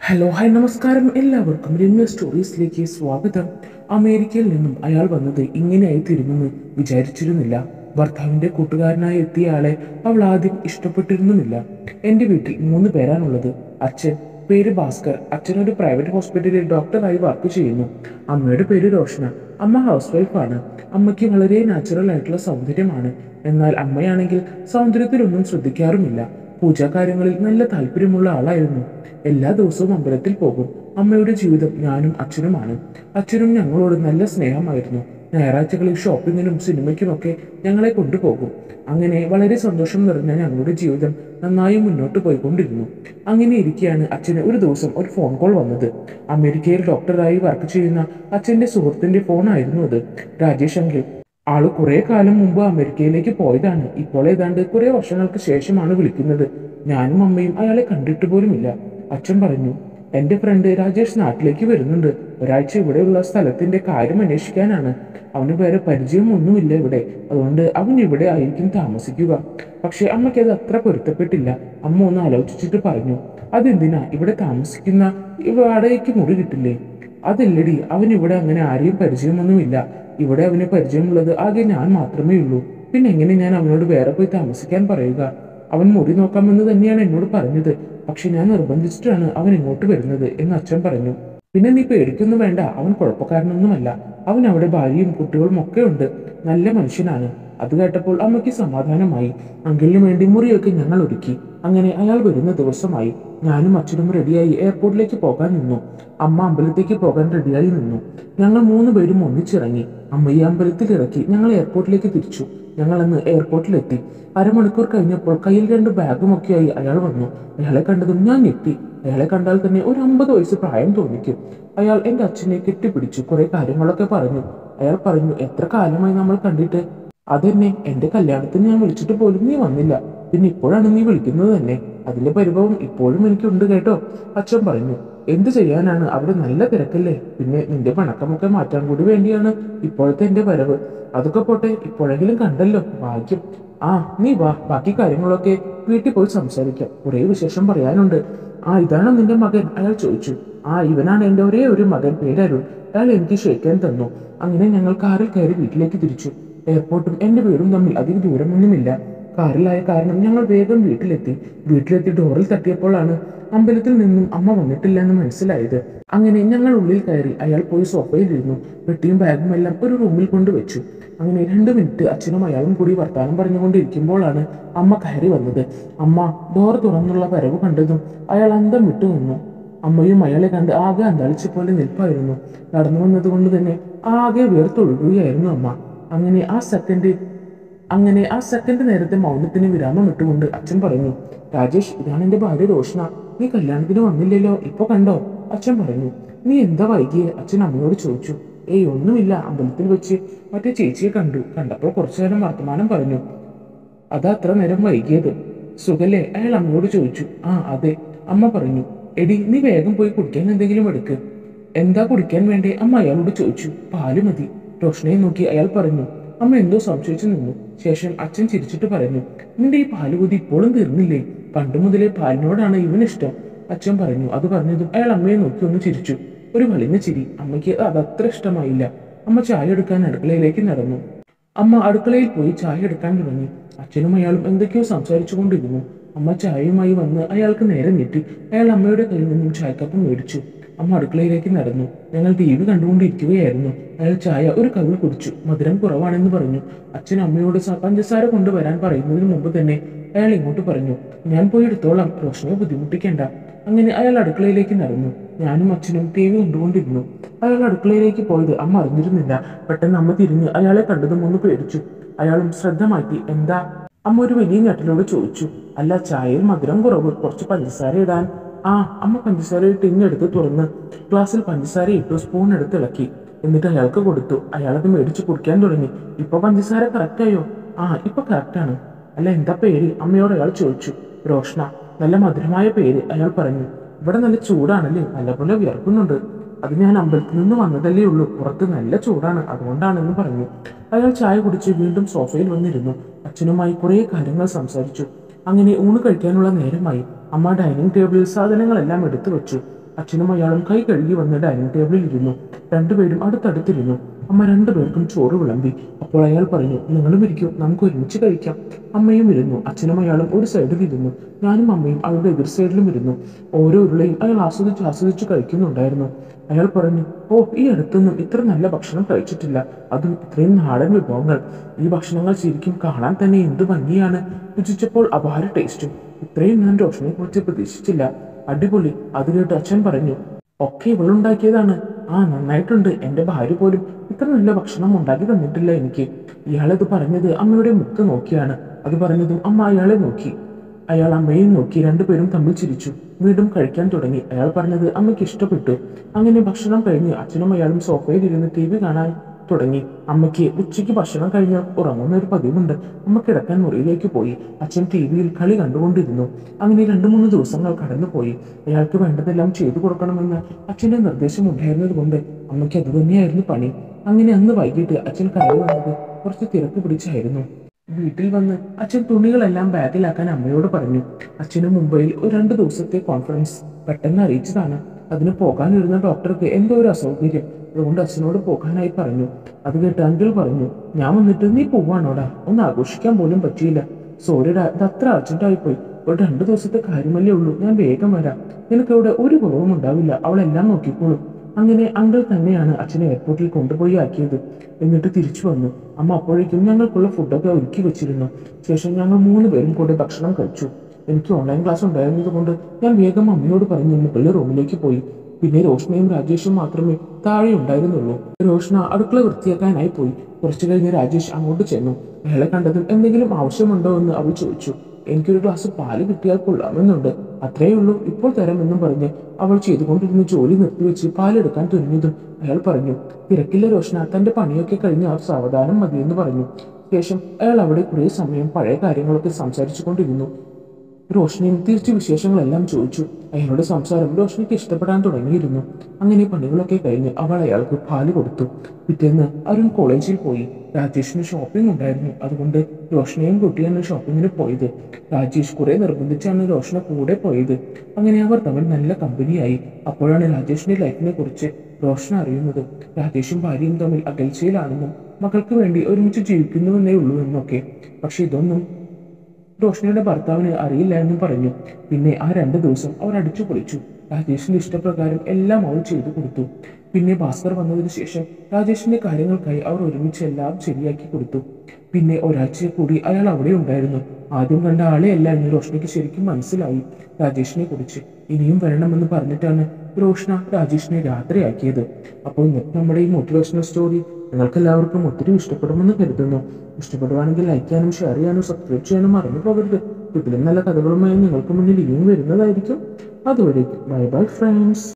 hello hi നമസ്കാരം എല്ലാവർക്കും രമ്യ സ്റ്റോറീസിലേക്ക് സ്വാഗതം അമേരിക്കയിൽ നിന്നും അയാൾ വന്നത് ഇങ്ങനെയായി തീരുമെന്ന് വിചാരിച്ചിരുന്നില്ല ഭർത്താവിന്റെ കൂട്ടുകാരനായി എത്തിയ ആളെ അവൾ ആദ്യം ഇഷ്ടപ്പെട്ടിരുന്നുമില്ല എന്റെ വീട്ടിൽ മൂന്ന് പേരാണുള്ളത് അച്ഛൻ പേര് ഭാസ്കർ അച്ഛൻ ഒരു പ്രൈവറ്റ് ഹോസ്പിറ്റലിൽ ഡോക്ടറായി വർക്ക് ചെയ്യുന്നു അമ്മയുടെ പേര് റോഷന അമ്മ ഹൗസ് വൈഫാണ് അമ്മയ്ക്ക് വളരെ നാച്ചുറൽ ആയിട്ടുള്ള സൗന്ദര്യമാണ് എന്നാൽ അമ്മയാണെങ്കിൽ സൗന്ദര്യത്തിലൊന്നും ശ്രദ്ധിക്കാറുമില്ല പൂജാകാര്യങ്ങളിൽ നല്ല താല്പര്യമുള്ള ആളായിരുന്നു എല്ലാ ദിവസവും അമ്പലത്തിൽ പോകും അമ്മയുടെ ജീവിതം ഞാനും അച്ഛനുമാണ് അച്ഛനും ഞങ്ങളോട് നല്ല സ്നേഹമായിരുന്നു ഞായറാഴ്ചകളിൽ ഷോപ്പിങ്ങിനും സിനിമയ്ക്കുമൊക്കെ ഞങ്ങളെ കൊണ്ടുപോകും അങ്ങനെ വളരെ സന്തോഷം നിറഞ്ഞ ഞങ്ങളുടെ ജീവിതം നന്നായി മുന്നോട്ട് പോയിക്കൊണ്ടിരുന്നു അങ്ങനെ ഇരിക്കെയാണ് അച്ഛന് ഒരു ദിവസം ഒരു ഫോൺ കോൾ വന്നത് അമേരിക്കയിൽ ഡോക്ടറായി വർക്ക് ചെയ്യുന്ന അച്ഛന്റെ സുഹൃത്തിന്റെ ഫോണായിരുന്നു അത് രാജേഷ് അങ്കിൾ ആള് കുറെ കാലം മുമ്പ് അമേരിക്കയിലേക്ക് പോയതാണ് ഇപ്പോൾ ഏതാണ്ട് കുറെ വർഷങ്ങൾക്ക് ശേഷമാണ് വിളിക്കുന്നത് ഞാനും അമ്മയും അയാളെ കണ്ടിട്ട് പോലുമില്ല അച്ഛൻ പറഞ്ഞു എന്റെ ഫ്രണ്ട് രാജേഷ് നാട്ടിലേക്ക് വരുന്നുണ്ട് ഒരാഴ്ച ഇവിടെയുള്ള സ്ഥലത്തിന്റെ കാര്യം അന്വേഷിക്കാനാണ് അവന് വേറെ പരിചയമൊന്നുമില്ല ഇവിടെ അതുകൊണ്ട് അവൻ ഇവിടെ ആയിരിക്കും താമസിക്കുക പക്ഷെ അമ്മയ്ക്ക് അത് അത്ര പൊരുത്തപ്പെട്ടില്ല അമ്മ ഒന്ന് ആലോചിച്ചിട്ട് പറഞ്ഞു അതെന്തിനാ ഇവിടെ താമസിക്കുന്ന ഈ വാടകയ്ക്ക് മുറി കിട്ടില്ലേ അതല്ലടി അവൻ ഇവിടെ അങ്ങനെ ആരെയും പരിചയമൊന്നുമില്ല ഇവിടെ അവന് പരിചയമുള്ളത് ആകെ ഞാൻ മാത്രമേ ഉള്ളൂ പിന്നെ എങ്ങനെ ഞാൻ അവനോട് വേറെ പോയി താമസിക്കാൻ പറയുക അവൻ മുറി നോക്കാമെന്ന് തന്നെയാണ് എന്നോട് പറഞ്ഞത് പക്ഷെ ഞാൻ നിർബന്ധിച്ചിട്ടാണ് അവൻ ഇങ്ങോട്ട് വരുന്നത് എന്ന് അച്ഛൻ പറഞ്ഞു പിന്നെ നീ പേടിക്കൊന്നും വേണ്ട അവൻ കുഴപ്പക്കാരനൊന്നുമല്ല അവൻ അവിടെ ഭാര്യയും കുട്ടികളും ഒക്കെ ഉണ്ട് നല്ല മനുഷ്യനാണ് അത് കേട്ടപ്പോൾ അമ്മയ്ക്ക് സമാധാനമായി അങ്കിളിന് വേണ്ടി മുറിയൊക്കെ ഞങ്ങൾ ഒരുക്കി അങ്ങനെ അയാൾ വരുന്ന ദിവസമായി ഞാനും അച്ഛനും റെഡിയായി എയർപോർട്ടിലേക്ക് പോകാൻ നിന്നു അമ്മ അമ്പലത്തേക്ക് പോകാൻ റെഡിയായി നിന്നു ഞങ്ങൾ മൂന്ന് പേരും ഒന്നിച്ചിറങ്ങി അമ്മ ഈ അമ്പലത്തിൽ ഇറക്കി ഞങ്ങൾ എയർപോർട്ടിലേക്ക് തിരിച്ചു ഞങ്ങൾ അന്ന് എയർപോർട്ടിലെത്തി അരമണിക്കൂർ കഴിഞ്ഞപ്പോൾ കയ്യിൽ രണ്ട് ബാഗുമൊക്കെയായി അയാൾ വന്നു അയാളെ കണ്ടതും ഞാൻ ഞെട്ടി അയാളെ കണ്ടാൽ തന്നെ ഒരു അമ്പത് വയസ്സ് പ്രായം തോന്നിക്കും അയാൾ എൻ്റെ അച്ഛനെ കെട്ടിപ്പിടിച്ചു കുറെ കാര്യങ്ങളൊക്കെ പറഞ്ഞു അയാൾ പറഞ്ഞു എത്ര കാലമായി നമ്മൾ കണ്ടിട്ട് അതെന്നെ എന്റെ കല്യാണത്തിന് ഞാൻ വിളിച്ചിട്ട് പോലും നീ വന്നില്ല പിന്നെ ഇപ്പോഴാണ് നീ വിളിക്കുന്നത് തന്നെ അതിന്റെ പരിഭവം ഇപ്പോഴും എനിക്കുണ്ട് കേട്ടോ അച്ഛൻ പറഞ്ഞു എന്ത് ചെയ്യാനാണ് അവിടെ നല്ല തിരക്കല്ലേ പിന്നെ നിന്റെ പണക്കമൊക്കെ മാറ്റാൻ കൂടി വേണ്ടിയാണ് ഇപ്പോഴത്തെ എന്റെ വരവ് അതൊക്കെ പോട്ടെ ഇപ്പോഴെങ്കിലും കണ്ടല്ലോ ഭാഗ്യം ആ നീ വാ ബാക്കി കാര്യങ്ങളൊക്കെ വീട്ടിൽ പോയി സംസാരിക്കാം കുറേ വിശേഷം പറയാനുണ്ട് ആ ഇതാണോ നിന്റെ മകൻ അയാൾ ചോദിച്ചു ആ ഇവനാണ് എൻ്റെ ഒരേ ഒരു മകൻ പേരരുൺ അയാൾ എനിക്ക് ക്ഷയിക്കാൻ തന്നു അങ്ങനെ ഞങ്ങൾ കാറിൽ കയറി വീട്ടിലേക്ക് തിരിച്ചു എയർപോർട്ടും എൻ്റെ വീടും തമ്മിൽ അധികം ദൂരമൊന്നുമില്ല കാറിലായ കാരണം ഞങ്ങൾ വേഗം വീട്ടിലെത്തി വീട്ടിലെത്തി ഡോറിൽ തട്ടിയപ്പോഴാണ് അമ്പലത്തിൽ നിന്നും അമ്മ വന്നിട്ടില്ല എന്ന് മനസ്സിലായത് അങ്ങനെ ഞങ്ങൾ ഉള്ളിൽ കയറി അയാൾ പോയി സോഫയിലിരുന്നു പെട്ടിയും ബാഗും എല്ലാം ഒരു റൂമിൽ കൊണ്ടുവച്ചു അങ്ങനെ രണ്ട് മിനിറ്റ് അച്ഛനും അയാളും കൂടി വർത്താനം പറഞ്ഞുകൊണ്ടിരിക്കുമ്പോഴാണ് അമ്മ കയറി വന്നത് അമ്മ ഡോർ തുറന്നുള്ള വരവ് കണ്ടതും അയാൾ അന്തം വിട്ടു നിന്നു അമ്മയും അയാളെ കണ്ട് ആകെ അന്താളിച്ച പോലെ നിൽപ്പായിരുന്നു നടന്നു വന്നത് കൊണ്ട് തന്നെ ആകെ വേർത്തൊഴുകുകയായിരുന്നു അമ്മ അങ്ങനെ ആ സെക്കൻഡ് അങ്ങനെ ആ സെക്കൻഡ് നേരത്തെ മൗനത്തിന് വിരാമം ഇട്ടുകൊണ്ട് അച്ഛൻ പറഞ്ഞു രാജേഷ് ഇതാണ് എന്റെ ഭാര്യ റോഷന നീ കല്യാണത്തിന് വന്നില്ലല്ലോ ഇപ്പൊ കണ്ടോ അച്ഛൻ പറഞ്ഞു നീ എന്താ വൈകിയേ അച്ഛൻ അമ്മയോട് ചോദിച്ചു ഏയ് ഒന്നുമില്ല അമ്പലത്തിൽ വെച്ച് മറ്റേ ചേച്ചിയെ കണ്ടു കണ്ടപ്പോൾ കുറച്ചു നേരം വർത്തമാനം പറഞ്ഞു അതാ അത്ര നേരം വൈകിയത് സുഖല്ലേ അയാൾ അമ്മയോട് ചോദിച്ചു ആ അതെ അമ്മ പറഞ്ഞു എടി നീ വേഗം പോയി കുടിക്കാൻ എന്തെങ്കിലും എടുക്ക് എന്താ കുടിക്കാൻ വേണ്ടേ അമ്മ അയാളോട് ചോദിച്ചു പാല് മതി റോഷനയെ നോക്കി അയാൾ പറഞ്ഞു അമ്മ എന്തോ സംശയിച്ചു നിന്നു ശേഷം അച്ഛൻ ചിരിച്ചിട്ട് പറഞ്ഞു നിന്റെ ഈ പാലുകുതി ഇപ്പോഴും തീർന്നില്ലേ പണ്ട് മുതലേ പാലിനോടാണ് ഇവനിഷ്ടം അച്ഛൻ പറഞ്ഞു അത് പറഞ്ഞതും അയാൾ അമ്മയെ നോക്കി ഒന്ന് ചിരിച്ചു ഒരു വലിഞ്ഞ ചിരി അമ്മയ്ക്ക് അതത്ര ഇഷ്ടമായില്ല അമ്മ ചായ എടുക്കാൻ അടുക്കളയിലേക്ക് നടന്നു അമ്മ അടുക്കളയിൽ പോയി ചായ എടുക്കാൻ തുടങ്ങി അച്ഛനും അയാളും എന്തൊക്കെയോ സംസാരിച്ചു കൊണ്ടിരുന്നു അമ്മ ചായയുമായി വന്ന് അയാൾക്ക് നേരെ നീട്ടി അയാൾ അമ്മയുടെ കയ്യിൽ നിന്നും ചായക്കപ്പ് മേടിച്ചു അമ്മ അടുക്കളയിലേക്ക് നടന്നു ഞങ്ങൾ ടി വി കണ്ടുകൊണ്ടിരിക്കുകയായിരുന്നു അയാൾ ചായ ഒരു കവിൾ കുടിച്ചു മധുരം കുറവാണെന്ന് പറഞ്ഞു അച്ഛൻ അമ്മയോട് സ- പഞ്ചസാര കൊണ്ടുവരാൻ പറയുന്നതിന് മുമ്പ് തന്നെ അയാൾ ഇങ്ങോട്ട് പറഞ്ഞു ഞാൻ പോയി എടുത്തോളാം റോഷനെ ബുദ്ധിമുട്ടിക്കേണ്ട അങ്ങനെ അയാൾ അടുക്കളയിലേക്ക് നടന്നു ഞാനും അച്ഛനും ടി വി കണ്ടുകൊണ്ടിരുന്നു അയാൾ അടുക്കളയിലേക്ക് പോയത് അമ്മ അറിഞ്ഞിരുന്നില്ല പെട്ടെന്ന് അമ്മ തിരിഞ്ഞ് അയാളെ കണ്ടതും ഒന്ന് പേടിച്ചു അയാളും ശ്രദ്ധ മാറ്റി എന്താ അമ്മ ഒരു വലിയ ഞെട്ടലോട് ചോദിച്ചു അല്ല ചായയിൽ മധുരം കുറവ് കുറച്ച് പഞ്ചസാര ഇടാൻ ആ അമ്മ പഞ്ചസാര ടിന്നെടുത്ത് തുറന്ന് ഗ്ലാസ്സിൽ പഞ്ചസാര ഇട്ടു സ്പൂൺ എടുത്ത് ഇളക്കി എന്നിട്ട് അയാൾക്ക് കൊടുത്തു അയാൾ അത് മേടിച്ച് കുടിക്കാൻ തുടങ്ങി ഇപ്പൊ പഞ്ചസാര കറക്റ്റായോ ആ ഇപ്പൊ കറക്റ്റാണ് അല്ല എന്താ പേര് അമ്മയോട് അയാൾ ചോദിച്ചു റോഷ്ന നല്ല മധുരമായ പേര് അയാൾ പറഞ്ഞു ഇവിടെ നല്ല ചൂടാണല്ലേ നല്ലപോലെ വിയർക്കുന്നുണ്ട് അത് ഞാൻ അമ്പലത്തിൽ നിന്ന് വന്നതല്ലേ ഉള്ളൂ പുറത്ത് നല്ല ചൂടാണ് അതുകൊണ്ടാണെന്ന് പറഞ്ഞു അയാൾ ചായ കുടിച്ച് വീണ്ടും സോഫയിൽ വന്നിരുന്നു അച്ഛനുമായി കുറേ കാര്യങ്ങൾ സംസാരിച്ചു അങ്ങനെ ഊണ് കഴിക്കാനുള്ള നേരമായി അമ്മ ഡൈനിങ് ടേബിളിൽ സാധനങ്ങളെല്ലാം എടുത്തു വെച്ചു അച്ഛനും അയാളും കൈ കഴുകി വന്ന് ഡൈനിങ് ടേബിളിൽ ഇരുന്നു രണ്ടുപേരും അടുത്തടുത്തിരുന്നു അമ്മ രണ്ടുപേർക്കും ചോറ് വിളമ്പി അപ്പോൾ അയാൾ പറഞ്ഞു നിങ്ങളും ഇരിക്കൂ നമുക്ക് ഒരുമിച്ച് കഴിക്കാം അമ്മയും ഇരുന്നു അച്ഛനും അയാളും ഒരു സൈഡിൽ ഇരുന്നു ഞാനും അമ്മയും അവരുടെ എതിർ സൈഡിലും ഇരുന്നു ഓരോ ഉരുളയും അയാൾ ആസ്വദിച്ച് ആസ്വദിച്ച് കഴിക്കുന്നുണ്ടായിരുന്നു അയാൾ പറഞ്ഞു ഓ ഈ അടുത്തൊന്നും ഇത്ര നല്ല ഭക്ഷണം കഴിച്ചിട്ടില്ല അതും ഇത്രയും നാടൻ വിഭവങ്ങൾ ഈ ഭക്ഷണങ്ങൾ ശരിക്കും കാണാൻ തന്നെ എന്ത് ഭംഗിയാണ് രുചിച്ചപ്പോൾ അപാര ടേസ്റ്റും ഇത്രയും ഞാൻ റോഷനെ കുറിച്ച് പ്രതീക്ഷിച്ചില്ല അടിപൊളി അത് കേട്ട് അച്ഛൻ പറഞ്ഞു ഒക്കെ ഇവളുണ്ടാക്കിയതാണ് ആ നന്നായിട്ടുണ്ട് എന്റെ ഭാര്യ പോലും ഇത്ര നല്ല ഭക്ഷണം ഉണ്ടാക്കി തന്നിട്ടില്ല എനിക്ക് ഇയാളത് പറഞ്ഞത് അമ്മയുടെ മുഖത്ത് നോക്കിയാണ് അത് പറഞ്ഞതും അമ്മ അയാളെ നോക്കി അയാൾ അമ്മയെയും നോക്കി രണ്ടുപേരും തമ്മിൽ ചിരിച്ചു വീണ്ടും കഴിക്കാൻ തുടങ്ങി അയാൾ പറഞ്ഞത് അമ്മയ്ക്ക് ഇഷ്ടപ്പെട്ടു അങ്ങനെ ഭക്ഷണം കഴിഞ്ഞ് അച്ഛനും അയാളും സോഫയിൽ ഇരുന്ന് ടി വി കാണാൻ തുടങ്ങി അമ്മയ്ക്ക് ഉച്ചയ്ക്ക് ഭക്ഷണം കഴിഞ്ഞ് ഉറങ്ങുന്ന ഒരു പതിവുണ്ട് അമ്മ കിടക്കാൻ മുറിയിലേക്ക് പോയി അച്ഛൻ ടി വിയിൽ കളി കണ്ടുകൊണ്ടിരുന്നു അങ്ങനെ രണ്ടു മൂന്ന് ദിവസങ്ങൾ കടന്നുപോയി അയാൾക്ക് വേണ്ടതെല്ലാം ചെയ്തു കൊടുക്കണമെന്ന് അച്ഛന്റെ നിർദ്ദേശം ഉണ്ടായിരുന്നത് കൊണ്ട് അമ്മയ്ക്ക് അത് തന്നെയായിരുന്നു പണി അങ്ങനെ അന്ന് വൈകിട്ട് അച്ഛൻ കയറി വന്നത് കുറച്ച് തിരക്ക് പിടിച്ചായിരുന്നു വീട്ടിൽ വന്ന് അച്ഛൻ തുണികളെല്ലാം ബാഗിലാക്കാൻ അമ്മയോട് പറഞ്ഞു അച്ഛന് മുംബൈയിൽ ഒരു രണ്ട് ദിവസത്തെ കോൺഫറൻസ് പെട്ടെന്ന് അറിയിച്ചതാണ് അതിന് പോകാനിരുന്ന ഡോക്ടർക്ക് എന്തോ ഒരു അസൗകര്യം അതുകൊണ്ട് അച്ഛനോട് പോകാനായി പറഞ്ഞു അത് കേട്ട് അങ്കിൾ പറഞ്ഞു ഞാൻ വന്നിട്ട് നീ പോവാണോടാ ഒന്ന് ആഘോഷിക്കാൻ പോലും പറ്റിയില്ല സോറിടാ ഇത് അത്ര അർജന്റായി പോയി ഒരു രണ്ടു ദിവസത്തെ കാര്യമല്ലേ ഉള്ളൂ ഞാൻ വേഗം വരാം നിനക്ക് ഇവിടെ ഒരു കുറവും ഉണ്ടാവില്ല അവളെല്ലാം നോക്കിക്കോളും അങ്ങനെ അങ്കിൾ തന്നെയാണ് അച്ഛനെ എയർപോർട്ടിൽ കൊണ്ടുപോയി ആക്കിയത് എന്നിട്ട് തിരിച്ചു വന്നു അമ്മ അപ്പോഴേക്കും ഞങ്ങൾക്കുള്ള ഫുഡൊക്കെ ഒരുക്കി വെച്ചിരുന്നു ശേഷം ഞങ്ങൾ മൂന്ന് പേരും കൂടെ ഭക്ഷണം കഴിച്ചു എനിക്ക് ഓൺലൈൻ ക്ലാസ് ഉണ്ടായിരുന്നത് കൊണ്ട് ഞാൻ വേഗം അമ്മയോട് പറഞ്ഞ് മുകളിലെ റൂമിലേക്ക് പോയി പിന്നെ റോഷ്നയും രാജേഷും മാത്രമേ താഴെ ഉണ്ടായിരുന്നുള്ളൂ റോഷ്ന അടുക്കള വൃത്തിയാക്കാനായി പോയി കുറച്ചു കഴിഞ്ഞ് രാജേഷ് അങ്ങോട്ട് ചെന്നു അയാളെ കണ്ടതും എന്തെങ്കിലും ആവശ്യമുണ്ടോ എന്ന് അവൾ ചോദിച്ചു എനിക്കൊരു ഗ്ലാസ് പാല് കിട്ടിയാൽ കൊള്ളാമെന്നുണ്ട് അത്രയേ ഉള്ളൂ ഇപ്പോൾ തരാമെന്നും പറഞ്ഞ് അവൾ ചെയ്തുകൊണ്ടിരുന്ന ജോലി നിർത്തിവെച്ച് പാലെടുക്കാൻ തുനിഞ്ഞതും അയാൾ പറഞ്ഞു തിരക്കില്ല റോഷ്ന തന്റെ പണിയൊക്കെ കഴിഞ്ഞ് അവർ സാവധാനം മതിയെന്ന് പറഞ്ഞു ശേഷം അയാൾ അവിടെ കുറേ സമയം പഴയ കാര്യങ്ങളൊക്കെ സംസാരിച്ചു കൊണ്ടിരുന്നു റോഷനിയും തിരിച്ചു വിശേഷങ്ങളെല്ലാം ചോദിച്ചു അയാളുടെ സംസാരം റോഷനിക്ക് ഇഷ്ടപ്പെടാൻ തുടങ്ങിയിരുന്നു അങ്ങനെ പണികളൊക്കെ കഴിഞ്ഞ് അവൾ അയാൾക്ക് പാല് കൊടുത്തു പിറ്റേന്ന് അരുൺ കോളേജിൽ പോയി രാജേഷിന് ഷോപ്പിംഗ് ഉണ്ടായിരുന്നു അതുകൊണ്ട് റോഷനെയും കുട്ടിയാണ് ഷോപ്പിങ്ങിന് പോയത് രാജേഷ് കുറെ നിർബന്ധിച്ചാണ് റോഷന കൂടെ പോയത് അങ്ങനെ അവർ തമ്മിൽ നല്ല കമ്പനിയായി അപ്പോഴാണ് രാജേഷിന്റെ ലൈഫിനെ കുറിച്ച് റോഷൻ അറിയുന്നത് രാജേഷും ഭാര്യയും തമ്മിൽ അകൽച്ചയിലാണെന്നും മകൾക്ക് വേണ്ടി ഒരുമിച്ച് ജീവിക്കുന്നുവെന്നേ ഉള്ളൂ എന്നൊക്കെ പക്ഷെ ഇതൊന്നും റോഷനിയുടെ ഭർത്താവിന് അറിയില്ല എന്നും പറഞ്ഞു പിന്നെ ആ രണ്ട് ദിവസം അവർ അടിച്ചു പൊളിച്ചു രാജേഷിന്റെ ഇഷ്ടപ്രകാരം എല്ലാം അവൾ ചെയ്തു കൊടുത്തു പിന്നെ ഭാസ്കർ വന്നതിന് ശേഷം രാജേഷിന്റെ കാര്യങ്ങൾക്കായി അവർ ഒരുമിച്ച് എല്ലാം ശരിയാക്കി കൊടുത്തു പിന്നെ ഒരാഴ്ച കൂടി അയാൾ അവിടെ ഉണ്ടായിരുന്നു ആദ്യം കണ്ട ആളെയല്ല എന്ന് റോഷനിക്ക് ശരിക്കും മനസ്സിലായി രാജേഷിനെ കുറിച്ച് ഇനിയും വരണമെന്ന് പറഞ്ഞിട്ടാണ് റോഷന രാജേഷിനെ രാത്രിയാക്കിയത് അപ്പോൾ ഇന്നത്തെ നമ്മുടെ ഈ മോട്ടിവേഷണൽ സ്റ്റോറി നിങ്ങൾക്ക് എല്ലാവർക്കും ഒത്തിരി ഇഷ്ടപ്പെടുമെന്ന് കരുതുന്നു ഇഷ്ടപ്പെടുവാണെങ്കിൽ ലൈക്ക് ചെയ്യാനും ഷെയർ ചെയ്യാനും സബ്സ്ക്രൈബ് ചെയ്യാനും മറന്നു പോകരുത് ഇതിലും നല്ല കഥകളുമായി നിങ്ങൾക്ക് മുന്നിൽ ഇനിയും വരുന്നതായിരിക്കും അതുവരേക്കും ബൈ ബൈ ഫ്രണ്ട്സ്